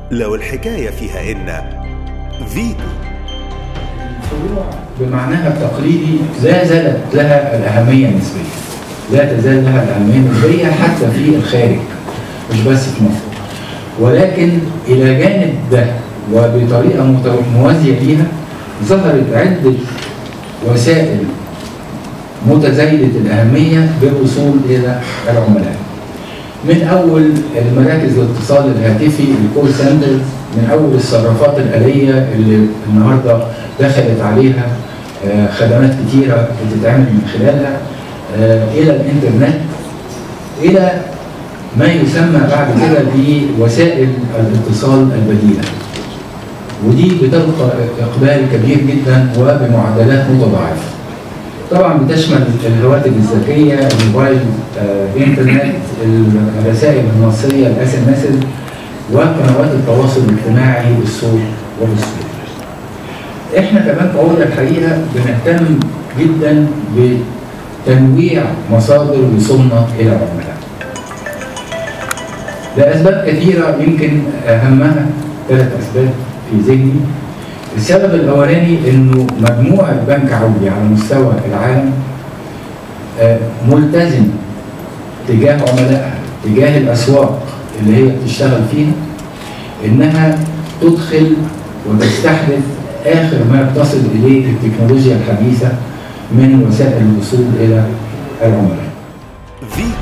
لو الحكاية فيها إن فيتو بمعناها التقليدي لا زالت لها الأهمية النسبية لا تزال لها الأهمية النسبية حتى في الخارج مش بس في مصر ولكن إلى جانب ده وبطريقة مت- موازية ليها ظهرت عدة وسائل متزايدة الأهمية بالوصول إلى العملاء من أول المراكز الاتصال الهاتفي الكول سنترز من أول الصرافات الآلية اللي النهاردة دخلت عليها آه، خدمات كتيرة بتتعمل من خلالها آه، إلى الإنترنت إلى ما يسمى بعد كده بوسائل الاتصال البديلة ودي بتلقى إقبال كبير جدا وبمعدلات متضاعفة طبعا بتشمل الهواتف الذكيه الموبايل آه، انترنت الرسائل النصيه الاس ام اس وقنوات التواصل الاجتماعي بالصوت وبالصوت احنا كمان كعودة الحقيقه بنهتم جدا بتنويع مصادر وصولنا الى العملاء لاسباب كثيره يمكن اهمها ثلاث اسباب في ذهني السبب الاولاني انه مجموعه بنك عودي على مستوى العالم آه، ملتزم تجاه عملائها تجاه الاسواق اللي هي بتشتغل فيها انها تدخل وتستحدث اخر ما تصل اليه التكنولوجيا الحديثه من وسائل الوصول الى العملاء. فيتو